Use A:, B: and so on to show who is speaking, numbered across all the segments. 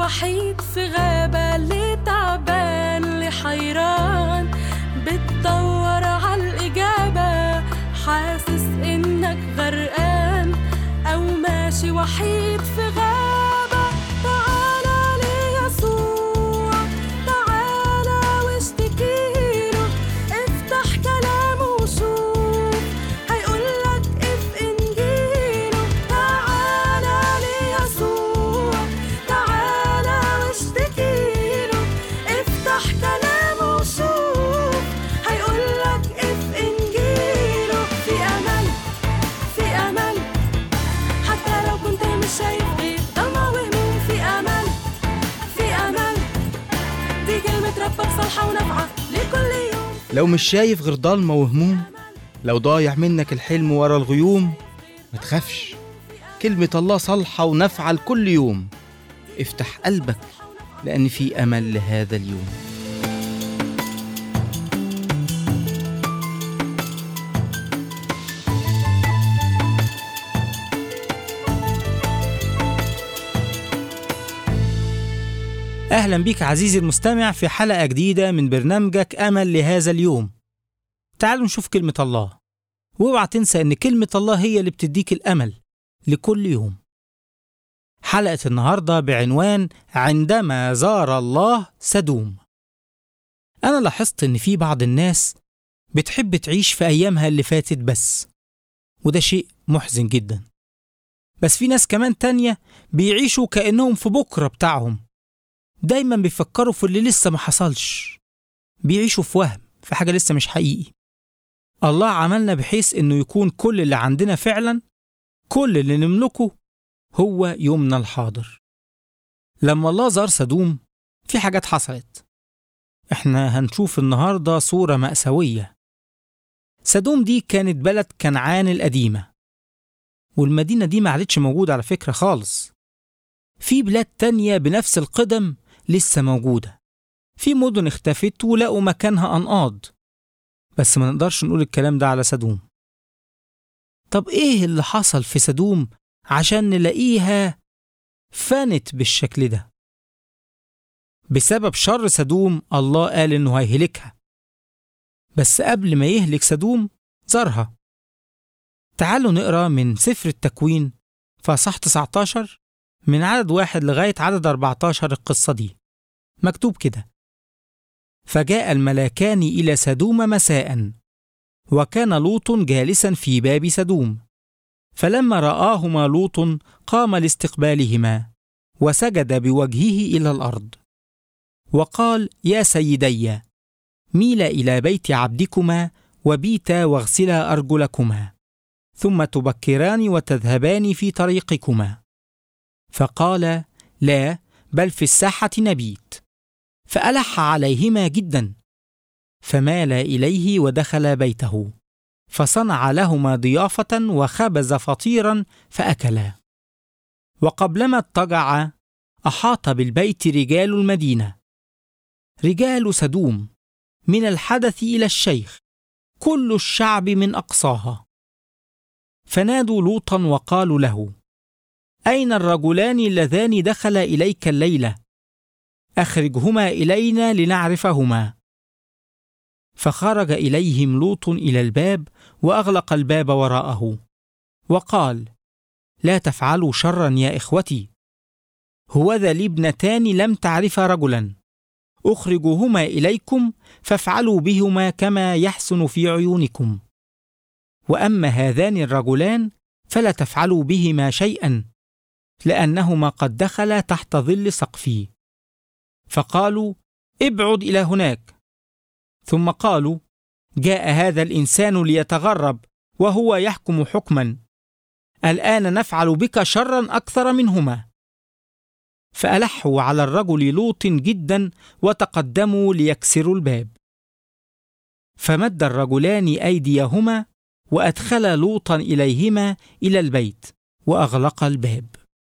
A: وحيد في غابة اللي تعبان اللي حيران بتدور عالإجابة حاسس إنك غرقان أو ماشي وحيد في غابة تعالى ليسوع تعالى واشتكيله افتح كلامه وشوف هيقولك اف انجيله تعالى ليسوع تعالى واشتكيله افتح كلامه وشوف هيقولك اف انجيله في امل في امل حتى لو كنت مش شايف غير ضلمة وهموم في امل في امل دي كلمة ربك صالحة ونافعة لكل يوم
B: لو مش شايف غير ضلمة وهموم لو ضايع منك الحلم ورا الغيوم ما تخافش كلمة الله صالحة ونافعة لكل يوم افتح قلبك لأن في أمل لهذا اليوم
C: أهلا بيك عزيزي المستمع في حلقة جديدة من برنامجك أمل لهذا اليوم تعالوا نشوف كلمة الله واوعى تنسى إن كلمة الله هي اللي بتديك الأمل لكل يوم حلقة النهاردة بعنوان عندما زار الله سدوم أنا لاحظت إن في بعض الناس بتحب تعيش في أيامها اللي فاتت بس وده شيء محزن جدا بس في ناس كمان تانية بيعيشوا كأنهم في بكرة بتاعهم دايما بيفكروا في اللي لسه ما حصلش بيعيشوا في وهم في حاجة لسه مش حقيقي الله عملنا بحيث انه يكون كل اللي عندنا فعلا كل اللي نملكه هو يومنا الحاضر لما الله زار سدوم في حاجات حصلت احنا هنشوف النهاردة صورة مأساوية سدوم دي كانت بلد كنعان القديمة والمدينة دي ما عادتش موجودة على فكرة خالص في بلاد تانية بنفس القدم لسه موجودة في مدن اختفت ولقوا مكانها أنقاض بس ما نقدرش نقول الكلام ده على سدوم طب إيه اللي حصل في سدوم عشان نلاقيها فانت بالشكل ده بسبب شر سدوم الله قال إنه هيهلكها بس قبل ما يهلك سدوم زارها تعالوا نقرا من سفر التكوين فصح 19 من عدد واحد لغاية عدد 14 القصة دي مكتوب كده فجاء الملاكان إلى سدوم مساء وكان لوط جالسا في باب سدوم فلما رآهما لوط قام لاستقبالهما وسجد بوجهه إلى الأرض وقال يا سيدي ميل إلى بيت عبدكما وبيتا واغسلا أرجلكما ثم تبكران وتذهبان في طريقكما فقال لا بل في الساحة نبيت فألح عليهما جدا فمال إليه ودخل بيته فصنع لهما ضيافة وخبز فطيرا فأكلا وقبلما اضطجع أحاط بالبيت رجال المدينة رجال سدوم من الحدث إلى الشيخ كل الشعب من أقصاها فنادوا لوطا وقالوا له أين الرجلان اللذان دخلا إليك الليلة؟ أخرجهما إلينا لنعرفهما. فخرج إليهم لوط إلى الباب وأغلق الباب وراءه، وقال: لا تفعلوا شرا يا إخوتي. هوذا لي ابنتان لم تعرفا رجلا، أخرجهما إليكم فافعلوا بهما كما يحسن في عيونكم. وأما هذان الرجلان فلا تفعلوا بهما شيئا لأنهما قد دخلا تحت ظل سقفي فقالوا ابعد إلى هناك ثم قالوا جاء هذا الإنسان ليتغرب وهو يحكم حكما الآن نفعل بك شرا أكثر منهما فألحوا على الرجل لوط جدا وتقدموا ليكسروا الباب فمد الرجلان أيديهما وأدخلا لوطا إليهما إلى البيت وأغلق الباب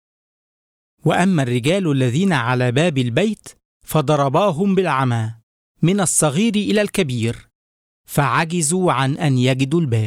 C: واما الرجال الذين على باب البيت فضرباهم بالعمى من الصغير الى الكبير فعجزوا عن ان يجدوا الباب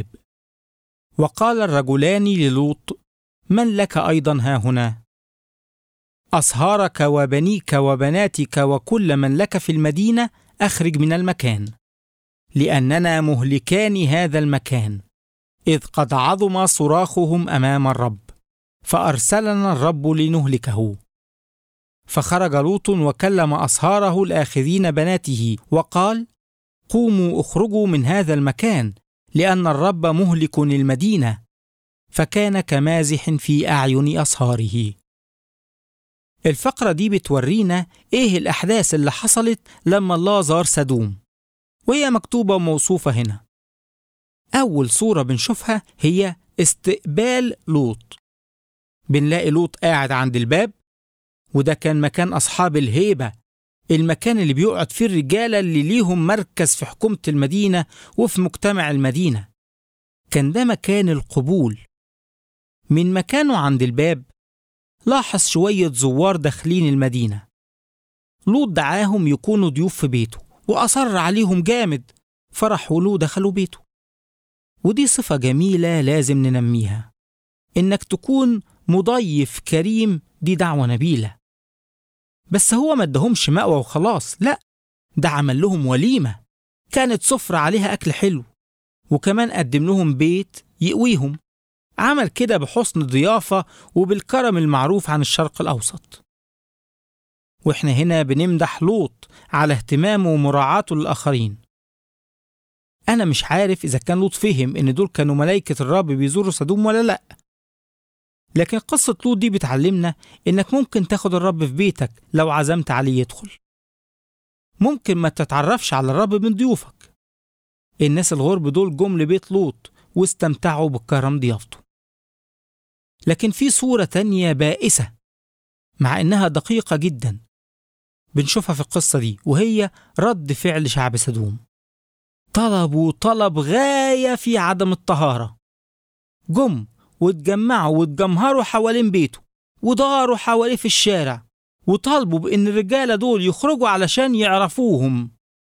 C: وقال الرجلان للوط من لك ايضا ها هنا أصهارك وبنيك وبناتك وكل من لك في المدينة أخرج من المكان لأننا مهلكان هذا المكان إذ قد عظم صراخهم أمام الرب فأرسلنا الرب لنهلكه فخرج لوط وكلم أصهاره الآخذين بناته وقال قوموا اخرجوا من هذا المكان لأن الرب مهلك المدينة فكان كمازح في أعين أصهاره الفقرة دي بتورينا إيه الأحداث اللي حصلت لما الله زار سدوم وهي مكتوبة وموصوفة هنا أول صورة بنشوفها هي استقبال لوط بنلاقي لوط قاعد عند الباب وده كان مكان أصحاب الهيبة المكان اللي بيقعد فيه الرجالة اللي ليهم مركز في حكومة المدينة وفي مجتمع المدينة كان ده مكان القبول من مكانه عند الباب لاحظ شوية زوار داخلين المدينة لوط دعاهم يكونوا ضيوف في بيته وأصر عليهم جامد فرحوا له دخلوا بيته ودي صفة جميلة لازم ننميها إنك تكون مضيف كريم دي دعوة نبيلة بس هو ما ادهمش مأوى وخلاص لا ده عمل لهم وليمة كانت سفرة عليها أكل حلو وكمان قدم لهم بيت يقويهم عمل كده بحسن ضيافة وبالكرم المعروف عن الشرق الأوسط وإحنا هنا بنمدح لوط على اهتمامه ومراعاته للآخرين أنا مش عارف إذا كان لوط فهم إن دول كانوا ملايكة الرب بيزوروا سدوم ولا لأ لكن قصة لوط دي بتعلمنا إنك ممكن تاخد الرب في بيتك لو عزمت عليه يدخل ممكن ما تتعرفش على الرب من ضيوفك الناس الغرب دول جم لبيت لوط واستمتعوا بكرم ضيافته لكن في صورة تانية بائسة مع إنها دقيقة جدا بنشوفها في القصة دي وهي رد فعل شعب سدوم طلبوا طلب غاية في عدم الطهارة جم واتجمعوا واتجمهروا حوالين بيته وداروا حواليه في الشارع وطالبوا بإن الرجالة دول يخرجوا علشان يعرفوهم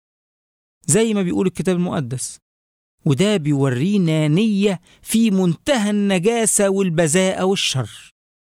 C: زي ما بيقول الكتاب المقدس وده بيورينا نية في منتهى النجاسة والبذاءة والشر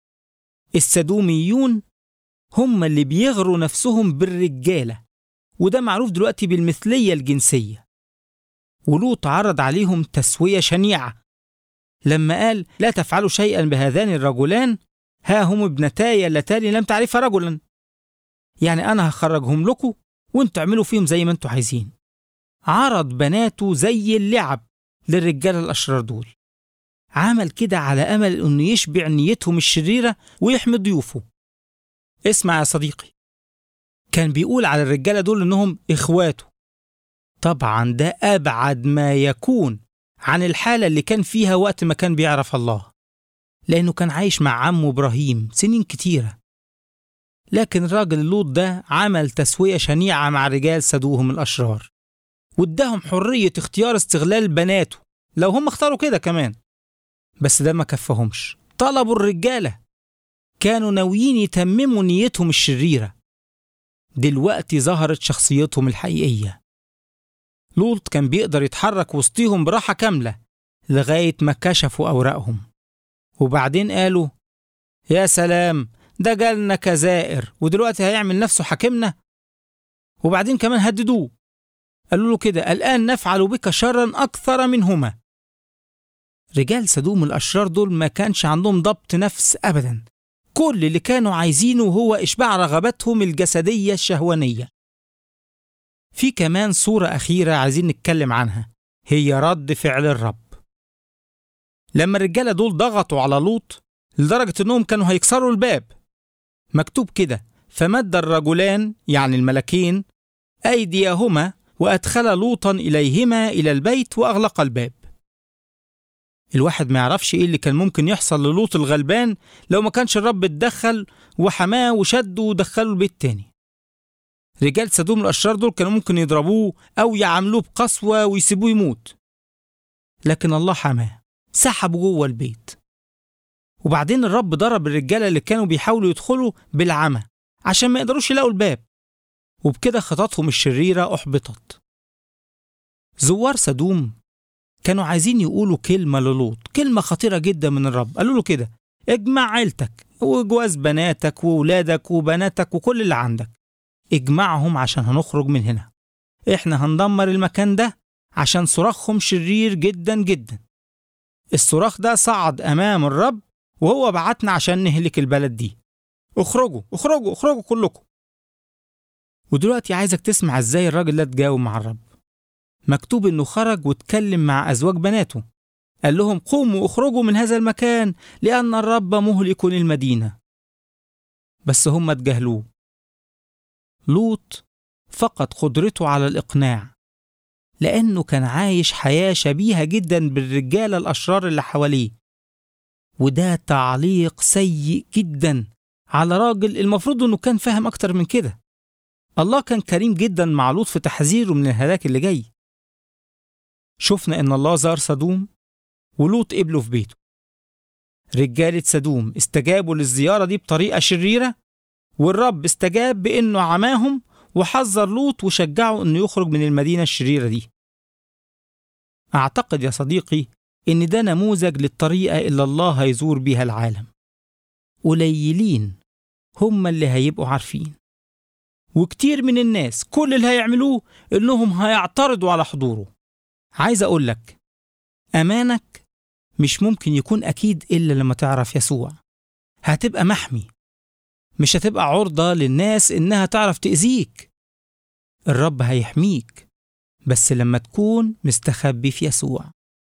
C: السدوميون هم اللي بيغروا نفسهم بالرجالة وده معروف دلوقتي بالمثلية الجنسية ولوط عرض عليهم تسوية شنيعة لما قال لا تفعلوا شيئا بهذان الرجلان ها هم ابنتاي اللتان لم تعرفا رجلا يعني أنا هخرجهم لكم وانتوا اعملوا فيهم زي ما انتوا عايزين عرض بناته زي اللعب للرجال الأشرار دول عمل كده على أمل إنه يشبع نيتهم الشريرة ويحمي ضيوفه اسمع يا صديقي كان بيقول على الرجالة دول إنهم إخواته طبعا ده أبعد ما يكون عن الحالة اللي كان فيها وقت ما كان بيعرف الله لأنه كان عايش مع عمه إبراهيم سنين كتيرة لكن الراجل اللوط ده عمل تسوية شنيعة مع رجال سدوهم الأشرار واداهم حرية اختيار استغلال بناته لو هم اختاروا كده كمان بس ده ما كفهمش طلبوا الرجالة كانوا ناويين يتمموا نيتهم الشريرة دلوقتي ظهرت شخصيتهم الحقيقية لوط كان بيقدر يتحرك وسطيهم براحة كاملة لغاية ما كشفوا أوراقهم وبعدين قالوا يا سلام ده جالنا كزائر ودلوقتي هيعمل نفسه حاكمنا وبعدين كمان هددوه قالوا له كده الآن نفعل بك شرا أكثر منهما رجال سدوم الأشرار دول ما كانش عندهم ضبط نفس أبدا كل اللي كانوا عايزينه هو إشباع رغباتهم الجسدية الشهوانية في كمان صورة أخيرة عايزين نتكلم عنها هي رد فعل الرب لما الرجالة دول ضغطوا على لوط لدرجة إنهم كانوا هيكسروا الباب مكتوب كده فمد الرجلان يعني الملكين أيديهما وأدخل لوطا إليهما إلى البيت وأغلق الباب الواحد ما يعرفش إيه اللي كان ممكن يحصل للوط الغلبان لو ما كانش الرب اتدخل وحماه وشده ودخله البيت تاني رجال سدوم الأشرار دول كانوا ممكن يضربوه أو يعاملوه بقسوة ويسيبوه يموت لكن الله حماه سحبه جوه البيت وبعدين الرب ضرب الرجالة اللي كانوا بيحاولوا يدخلوا بالعمى عشان ما يقدروش يلاقوا الباب وبكده خططهم الشريرة أحبطت زوار سدوم كانوا عايزين يقولوا كلمة للوط كلمة خطيرة جدا من الرب قالوا له كده اجمع عيلتك وجواز بناتك وولادك وبناتك وكل اللي عندك اجمعهم عشان هنخرج من هنا احنا هندمر المكان ده عشان صراخهم شرير جدا جدا الصراخ ده صعد امام الرب وهو بعتنا عشان نهلك البلد دي اخرجوا اخرجوا اخرجوا كلكم ودلوقتي عايزك تسمع ازاي الراجل ده اتجاوب مع الرب مكتوب انه خرج واتكلم مع ازواج بناته قال لهم قوموا اخرجوا من هذا المكان لان الرب مهلك المدينه بس هم اتجاهلوه لوط فقد قدرته على الاقناع لانه كان عايش حياه شبيهه جدا بالرجاله الاشرار اللي حواليه وده تعليق سيء جدا على راجل المفروض انه كان فاهم اكتر من كده الله كان كريم جدا مع لوط في تحذيره من الهلاك اللي جاي شفنا ان الله زار سدوم ولوط قبله في بيته رجالة سدوم استجابوا للزيارة دي بطريقة شريرة والرب استجاب بأنه عماهم وحذر لوط وشجعه أنه يخرج من المدينة الشريرة دي أعتقد يا صديقي إن ده نموذج للطريقة اللي الله هيزور بيها العالم قليلين هم اللي هيبقوا عارفين وكتير من الناس كل اللي هيعملوه إنهم هيعترضوا على حضوره عايز أقول لك أمانك مش ممكن يكون أكيد إلا لما تعرف يسوع هتبقى محمي مش هتبقى عرضة للناس إنها تعرف تأذيك الرب هيحميك بس لما تكون مستخبي في يسوع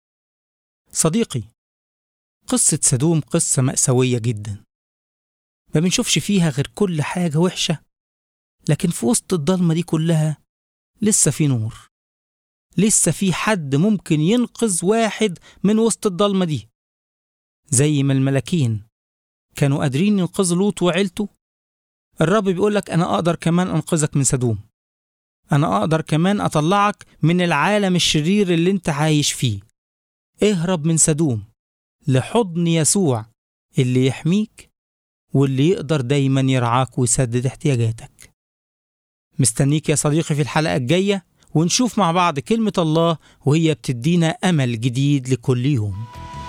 C: صديقي قصة سدوم قصة مأساوية جدا ما بنشوفش فيها غير كل حاجة وحشة لكن في وسط الضلمة دي كلها لسه في نور لسه في حد ممكن ينقذ واحد من وسط الضلمة دي زي ما الملاكين كانوا قادرين ينقذوا لوط وعيلته الرب بيقولك أنا أقدر كمان أنقذك من سدوم أنا أقدر كمان أطلعك من العالم الشرير اللي أنت عايش فيه اهرب من سدوم لحضن يسوع اللي يحميك واللي يقدر دايما يرعاك ويسدد احتياجاتك مستنيك يا صديقي في الحلقة الجاية ونشوف مع بعض كلمة الله وهي بتدينا أمل جديد لكل يوم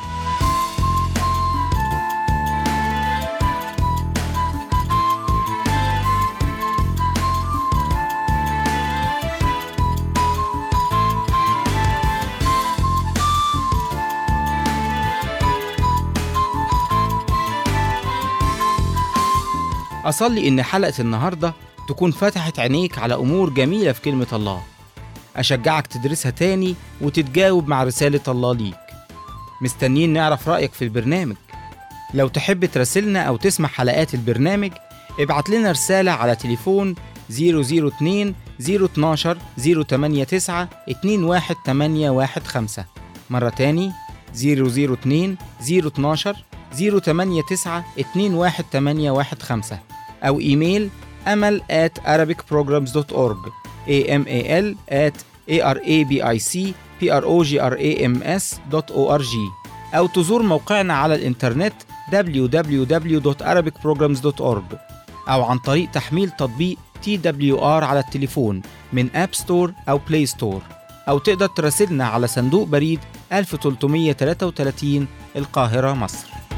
B: أصلي إن حلقة النهاردة تكون فتحت عينيك على أمور جميلة في كلمة الله أشجعك تدرسها تاني وتتجاوب مع رسالة الله ليك مستنيين نعرف رأيك في البرنامج لو تحب تراسلنا أو تسمع حلقات البرنامج ابعت لنا رسالة على تليفون 002 012 089 21815 مرة تاني 002 012 089 21815 أو إيميل أمل at arabicprograms.org amal at arabicprograms.org أو تزور موقعنا على الإنترنت www.arabicprograms.org أو عن طريق تحميل تطبيق TWR على التليفون من أب ستور أو بلاي ستور أو تقدر تراسلنا على صندوق بريد 1333 القاهرة مصر